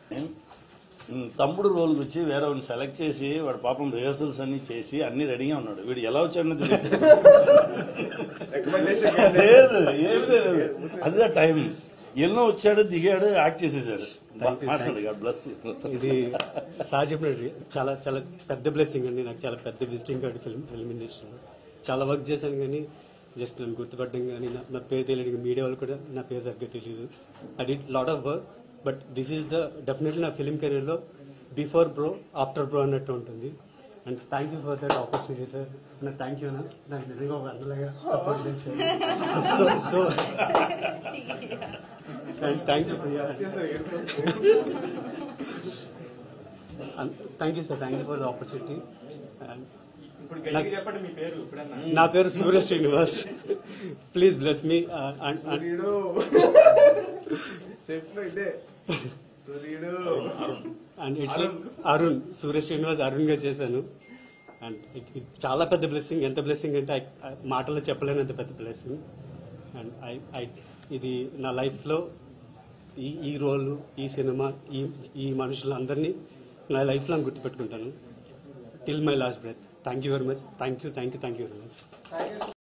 ఉమ్, తమ్ముడు రోల్కి వచ్చి వేరే వాడిని సెలెక్ట్ చేసి వాడు పాపం రిహర్సల్స్ అన్ని చేసి అన్ని రెడీగా ఉన్నాడు వీడు ఎలా వచ్చాడో తెలియదు లేదు ఏమీ లేదు అదే టైం ఎన్నో వచ్చాడు దిగాడు యాక్ట్ చేసేసాడు మాట్లాడు గాడ్ బ్లస్ ఇది సార్ చెప్పినట్టు చాలా చాలా పెద్ద బ్లెస్సింగ్ అండి నాకు చాలా పెద్ద విజిటింగ్ కార్డు ఫిల్మ్ ఫిల్మ్ ఇండస్ట్రీలో చాలా వర్క్ చేశాను కానీ జస్ట్ నన్ను గుర్తుపట్టడం కానీ నా నా పేరు తెలియదు మీడియా వాళ్ళు కూడా నా పేరు సరిగ్గా తెలియదు I did lot of work but this is the definitely నా ఫిల్మ్ కెరీర్లో బిఫోర్ బ్రో ఆఫ్టర్ బ్రో అన్నట్టు ఉంటుంది and thank you for that opportunity sir నా థ్యాంక్ యూ అన్న నాకు నిజంగా ఒక అన్నలాగా సపోర్ట్ చేశారు so so and thank you Priya thank you sir thank you for the opportunity ఇప్పుడు గట్టిగా చెప్పండి మీ పేరు ఇప్పుడన్నా నా పేరు సూర్య శ్రీనివాస్ ప్లీజ్ బ్లెస్ మీ సూర్యుడు చెప్పు ఇదే సూర్యుడు అండ్ ఇట్స్ అరుణ్ సూర్య శ్రీనివాస్ అరుణ్ గా చేశాను అండ్ చాలా పెద్ద బ్లెస్సింగ్ ఎంత బ్లెస్సింగ్ అంటే I- I- మాటల్లో చెప్పలేనంత పెద్ద బ్లెస్సింగ్ అండ్ ఐ ఐ ఇది నా లైఫ్లో ఈ ఈ రోల్ ఈ సినిమా ఈ ఈ మనుషులందరినీ నా లైఫ్లో గుర్తుపెట్టుకుంటాను till my last breath thank you very much thank you thank you thank you very much